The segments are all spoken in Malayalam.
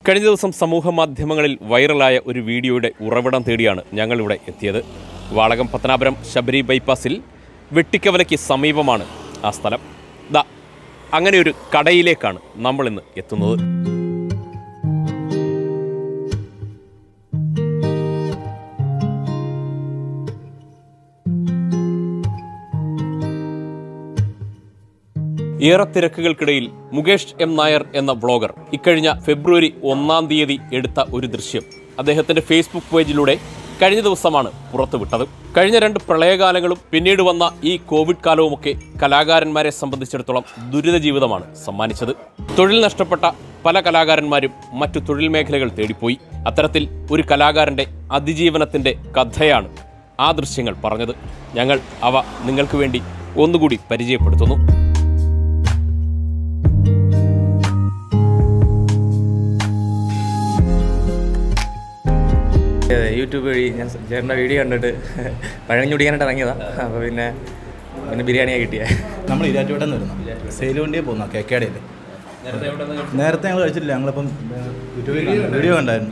കഴിഞ്ഞ ദിവസം സമൂഹ മാധ്യമങ്ങളിൽ വൈറലായ ഒരു വീഡിയോയുടെ ഉറവിടം തേടിയാണ് ഞങ്ങളിവിടെ എത്തിയത് വാളകം പത്തനാപുരം ശബരി ബൈപ്പാസിൽ വെട്ടിക്കവലയ്ക്ക് സമീപമാണ് ആ സ്ഥലം ദാ അങ്ങനെ ഒരു കടയിലേക്കാണ് നമ്മൾ ഇന്ന് എത്തുന്നത് ഏറെ തിരക്കുകൾക്കിടയിൽ മുകേഷ് എം നായർ എന്ന വ്ളോഗർ ഇക്കഴിഞ്ഞ ഫെബ്രുവരി ഒന്നാം തീയതി എടുത്ത ഒരു ദൃശ്യം അദ്ദേഹത്തിന്റെ ഫേസ്ബുക്ക് പേജിലൂടെ കഴിഞ്ഞ ദിവസമാണ് പുറത്തുവിട്ടത് കഴിഞ്ഞ രണ്ട് പ്രളയകാലങ്ങളും പിന്നീട് വന്ന ഈ കോവിഡ് കാലവുമൊക്കെ കലാകാരന്മാരെ സംബന്ധിച്ചിടത്തോളം ദുരിത ജീവിതമാണ് സമ്മാനിച്ചത് തൊഴിൽ നഷ്ടപ്പെട്ട പല കലാകാരന്മാരും മറ്റു തൊഴിൽ മേഖലകൾ തേടിപ്പോയി അത്തരത്തിൽ ഒരു കലാകാരന്റെ അതിജീവനത്തിന്റെ കഥയാണ് ആ ദൃശ്യങ്ങൾ പറഞ്ഞത് ഞങ്ങൾ അവ നിങ്ങൾക്ക് വേണ്ടി ഒന്നുകൂടി പരിചയപ്പെടുത്തുന്നു അതെ യൂട്യൂബ് വഴി ഞാൻ ചേട്ടൻ്റെ വീഡിയോ കണ്ടിട്ട് പഴഞ്ഞു കുടിക്കാനായിട്ട് ഇറങ്ങിയതാണ് അപ്പോൾ പിന്നെ പിന്നെ ബിരിയാണിയാണ് കിട്ടിയത് നമ്മൾ ഇരാറ്റുപേട്ടന്ന് വരുന്നു സെയിൽ വണ്ടിയെ പോകുന്ന കേക്കേടയിൽ നേരത്തെ ഞങ്ങൾ കഴിച്ചിട്ടില്ല ഞങ്ങളിപ്പം യൂട്യൂബിൽ കണ്ടു. വീഡിയോ കണ്ടായിരുന്നു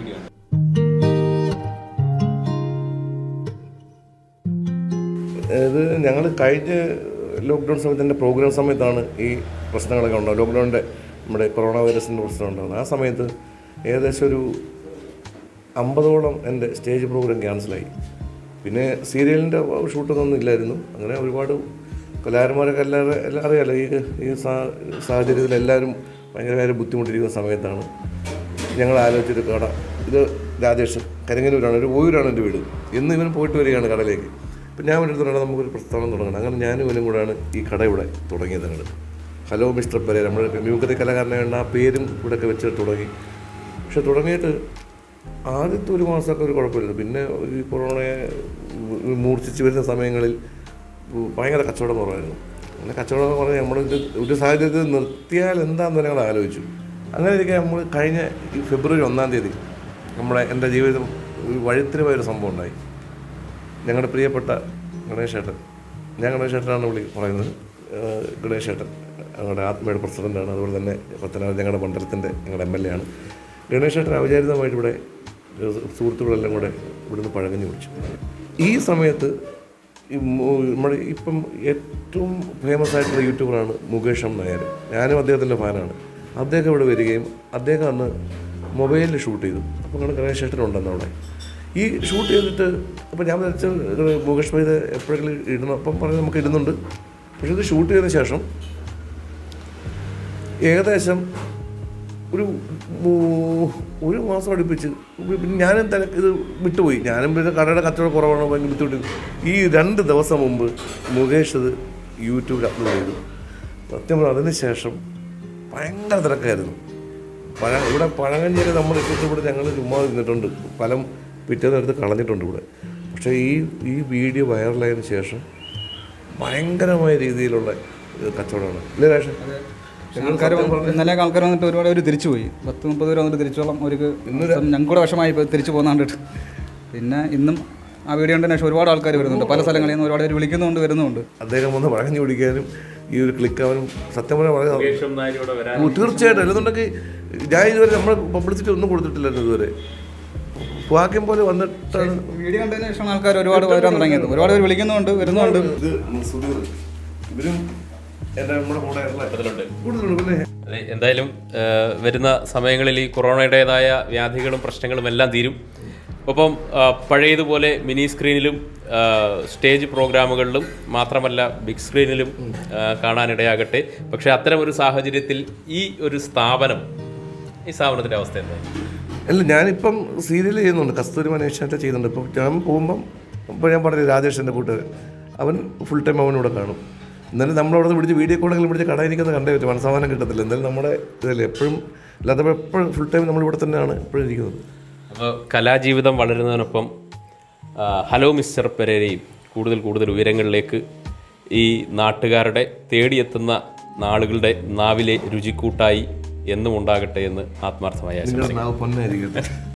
ഇത് ഞങ്ങൾ കഴിഞ്ഞ ലോക്ക്ഡൗൺ സമയത്ത് എൻ്റെ പ്രോഗ്രാം സമയത്താണ് ഈ പ്രശ്നങ്ങളൊക്കെ ഉണ്ടാകും ലോക്ക്ഡൗണിൻ്റെ നമ്മുടെ കൊറോണ വൈറസിൻ്റെ പ്രശ്നം ഉണ്ടാകുന്നത് ആ സമയത്ത് ഏകദേശം ഒരു അമ്പതോളം എൻ്റെ സ്റ്റേജ് പ്രോഗ്രാം ക്യാൻസലായി പിന്നെ സീരിയലിൻ്റെ ഷൂട്ടൊന്നും ഇല്ലായിരുന്നു അങ്ങനെ ഒരുപാട് കലാകാരന്മാരൊക്കെ എല്ലാവരും എല്ലാം അറിയാമല്ലോ ഈ ഈ സാ- സാഹചര്യത്തിൽ എല്ലാവരും ഭയങ്കരമായ ബുദ്ധിമുട്ടിരിക്കുന്ന സമയത്താണ് ഞങ്ങൾ ആലോചിച്ചൊരു കട ഇത് രാജേഷ് കരിങ്ങനൂരാണ് ഒരു ഓയൂരാണ് എൻ്റെ വീട് ഇന്ന് ഇവൻ പോയിട്ട് വരികയാണ് കടയിലേക്ക് അപ്പം ഞാൻ എൻ്റെ അടുത്ത് നമുക്കൊരു പ്രസ്ഥാനം തുടങ്ങണം അങ്ങനെ ഞാനും ഇവനും കൂടെയാണ് ഈ കട ഇവിടെ തുടങ്ങിയത് ഞങ്ങൾ ഹലോ മിസ്റ്റർ പെരേര നമ്മുടെ മ്യൂക്കറി കലാകാരനായ ആ പേരും ഇവിടെ ഒക്കെ വെച്ച് തുടങ്ങി പക്ഷെ തുടങ്ങിയിട്ട് ആദ്യത്തെ ഒരു മാസമൊക്കെ ഒരു കുഴപ്പമില്ല പിന്നെ ഈ കൊറോണയെ മൂർച്ഛിച്ച് വരുന്ന സമയങ്ങളിൽ ഭയങ്കര കച്ചവടം കുറവായിരുന്നു അങ്ങനെ കച്ചവടം എന്ന് പറഞ്ഞാൽ നമ്മൾ ഇത് ഒരു സാഹചര്യത്തിൽ നിർത്തിയാൽ എന്താണെന്ന് ഞങ്ങൾ ആലോചിച്ചു അങ്ങനെ ഇരിക്കെ നമ്മൾ കഴിഞ്ഞ ഈ ഫെബ്രുവരി ഒന്നാം തീയതി നമ്മുടെ എൻ്റെ ജീവിതം ഒരു വഴിത്തിരിവായ ഒരു സംഭവം ഉണ്ടായി ഞങ്ങളുടെ പ്രിയപ്പെട്ട ഗണേശേട്ടൻ ഞാൻ ഗണേശേട്ടനാണ് വിളി പറയുന്നത് ഏഹ് ഗണേശേട്ടൻ ഞങ്ങളുടെ ആത്മയുടെ പ്രസിഡൻ്റാണ് അതുപോലെ തന്നെ പത്തനാപുരം ഞങ്ങളുടെ മണ്ഡലത്തിൻ്റെ ഞങ്ങളുടെ എം എൽ എ ആണ് ഗണേശേട്ടൻ ഔചാരികമായിട്ട് ഇവിടെ ഏഹ് സുഹൃത്തുക്കളെല്ലാം കൂടെ ഇവിടുന്ന് പഴകഞ്ഞു കുടിച്ചു ഈ സമയത്ത് ഈ മു- നമ്മുടെ ഇപ്പം ഏറ്റവും ഫേമസ് ആയിട്ടുള്ള യൂട്യൂബറാണ് മുകേഷ് എം നായർ ഞാനും അദ്ദേഹത്തിൻ്റെ ഫാനാണ് അദ്ദേഹം ഇവിടെ വരികയും അദ്ദേഹം അന്ന് മൊബൈലിൽ ഷൂട്ട് ചെയ്തു അപ്പോൾ അങ്ങനെ ഗണേശേട്ടൻ ഉണ്ടെന്ന് അവിടെ ഈ ഷൂട്ട് ചെയ്തിട്ട് അപ്പോൾ ഞാൻ വിചാരിച്ച മുകേഷ് ഭായി ഇത് എപ്പോഴെങ്കിലും ഇടണം അപ്പം പറഞ്ഞ് നമുക്ക് ഇടുന്നുണ്ട് പക്ഷെ ഇത് ഷൂട്ട് ചെയ്തതിന് ശേഷം ഏകദേശം ഒരു മൂ- ഒരു മാസം അടുപ്പിച്ച് പിന്നെ ഞാനും തന്നെ ഇത് വിട്ടുപോയി ഞാനും പിന്നെ കടയുടെ കച്ചവടം കുറവാണ് ഭയങ്കര ബുദ്ധിമുട്ട് ഈ രണ്ട് ദിവസം മുമ്പ് മുകേഷ് ഇത് യൂട്യൂബിൽ അപ്ലോഡ് ചെയ്തു സത്യം പറഞ്ഞാൽ അതിന് ശേഷം ഭയങ്കര തിരക്കായിരുന്നു പഴ ഇവിടെ പഴങ്കഞ്ഞിയിൽ നമ്മൾ ഇവിടെ ഞങ്ങൾ ചുമ്മാ നിന്നിട്ടുണ്ട് ഫലം പിറ്റേന്ന് എടുത്ത് കളഞ്ഞിട്ടുണ്ട് ഇവിടെ പക്ഷേ ഈ ഈ വീഡിയോ വൈറലായതിനു ശേഷം ഭയങ്കരമായ രീതിയിലുള്ള ഏഹ്, കച്ചവടമാണ് ഇല്ലേ രാഷൻ ആൾക്കാർ ഇന്നലെ ആൾക്കാർ വന്നിട്ട് ഒരുപാട് അവർ തിരിച്ചു പോയി പത്ത് മുപ്പത് പേര് വന്നിട്ട് തിരിച്ചോളം അവർക്ക് ഞങ്ങൾക്ക് കൂടെ വിഷമായി ഇപ്പോൾ തിരിച്ചു പോകുന്ന കണ്ടിട്ട് പിന്നെ ഇന്നും ആ വീഡിയോ കണ്ടതിന് ശേഷം ഒരുപാട് ആൾക്കാർ വരുന്നുണ്ട് പല സ്ഥലങ്ങളിൽ നിന്ന് ഒരുപാട് പേര് വിളിക്കുന്നുണ്ട് വരുന്നുണ്ട് അദ്ദേഹം വന്ന് പഴഞ്ഞു പിടിക്കാനും ഈ ഒരു ക്ലിക്ക് അവനും സത്യം പറഞ്ഞാൽ വളരെ മുകേഷ് നായരോട് വരാൻ ഓ, തീർച്ചയായിട്ടും അല്ലെന്നുണ്ടെങ്കിൽ ഞാൻ ഇതുവരെ നമ്മൾ പബ്ലിസിറ്റി ഒന്നും കൊടുത്തിട്ടില്ലായിരുന്നു ഇതുവരെ വാക്യം പോലെ വന്നിട്ടാണ് വീഡിയോ കണ്ടതിന് ശേഷം ആൾക്കാർ ഒരുപാട് വരാൻ തുടങ്ങിയത് ഒരുപാട് പേര് വിളിക്കുന്നുണ്ട് വരുന്നുണ്ട് ഇത് സുധീർ ഇവരും എൻ്റെ നമ്മുടെ കൂടെ കൂടുതലുണ്ട്. കൂടുതലുണ്ട് പിന്നെ അതെ, എന്തായാലും ആ, വരുന്ന സമയങ്ങളിൽ ഈ കൊറോണയുടേതായ വ്യാധികളും പ്രശ്നങ്ങളും എല്ലാം തീരും ഒപ്പം ആ, പഴയതുപോലെ മിനി സ്ക്രീനിലും ആ, സ്റ്റേജ് പ്രോഗ്രാമുകളിലും മാത്രമല്ല ബിഗ് സ്ക്രീനിലും ആ, കാണാനിടയാകട്ടെ പക്ഷേ അത്തരം ഒരു സാഹചര്യത്തിൽ ഈ ഒരു സ്ഥാപനം ഈ സ്ഥാപനത്തിൻ്റെ അവസ്ഥ എന്താ അല്ല ഞാനിപ്പം സീരിയൽ ചെയ്യുന്നുണ്ട് കസ്തൂരി മനേഷായിട്ട് ചെയ്യുന്നുണ്ട് ഇപ്പം ഞാൻ പോകുമ്പം ഇപ്പോൾ ഞാൻ പറഞ്ഞു രാജേഷ് എൻ്റെ കൂട്ടുകാരൻ അവൻ ഫുൾ ടൈം അവനിവിടെ കാണും എന്നാലും നമ്മളവിടെ വിളിച്ച് വീഡിയോ കോളെങ്കിലും വിളിച്ച് കടയിരിക്കുന്നത് കണ്ടേ പറ്റും മനസ്സമാനം കിട്ടത്തില്ല എന്തായാലും നമ്മുടെ ഇതല്ലേ എപ്പോഴും അല്ലാതെ എപ്പോഴും ഫുൾ ടൈം നമ്മളിവിടെ തന്നെയാണ് എപ്പോഴും ഇരിക്കുന്നത് അപ്പോൾ കലാജീവിതം വളരുന്നതിനൊപ്പം ആ, ഹലോ മിസ്റ്റർ പെരേരയും കൂടുതൽ കൂടുതൽ ഉയരങ്ങളിലേക്ക് ഈ നാട്ടുകാരുടെ തേടിയെത്തുന്ന നാളുകളുടെ നാവിലെ രുചിക്കൂട്ടായി എന്നും ഉണ്ടാകട്ടെ എന്ന് ആത്മാർത്ഥമായി ആശംസിക്കുന്നു നിങ്ങളുടെ നാവ് പൊന്നായിരിക്കട്ടെ